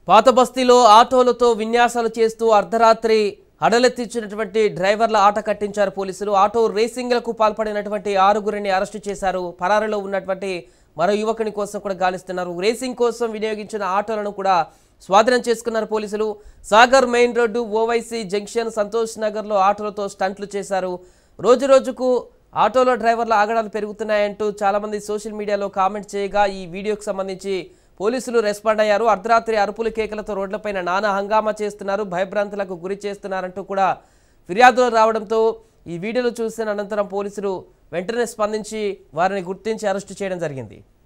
పాత బస్తీలో ఆటోలతో విన్యాసాలు చేస్తూ అర్ధరాత్రి హడలెత్తించినటువంటి డ్రైవర్ల ఆట కట్టించారు పోలీసులు ఆటో రేసింగ్లకు పాల్పడినటువంటి ఆరుగురిని అరెస్టు చేశారు పరారీలో ఉన్నటువంటి మరో యువకుని కోసం కూడా గాలిస్తున్నారు రేసింగ్ కోసం వినియోగించిన ఆటోలను కూడా స్వాధీనం చేసుకున్నారు పోలీసులు Sagar main road Owaisi junction Santosh నగర్లో ఆటోలతో స్టంట్లు చేశారు రోజు రోజుకు ఆటోలో డ్రైవర్ల ఆగడాలు పెరుగుతున్నాయంటూ చాలామంది సోషల్ మీడియాలో కామెంట్ చేయగా ఈ వీడియోకి సంబంధించి పోలీసులు రెస్పాండ్ అయ్యారు అర్ధరాత్రి అరుపులు కేకలతో రోడ్లపైన నానా హంగామా చేస్తున్నారు భయభ్రాంతులకు గురి చేస్తున్నారంటూ కూడా ఫిర్యాదులు రావడంతో ఈ వీడియోలు చూసిన అనంతరం పోలీసులు వెంటనే స్పందించి వారిని గుర్తించి అరెస్టు చేయడం జరిగింది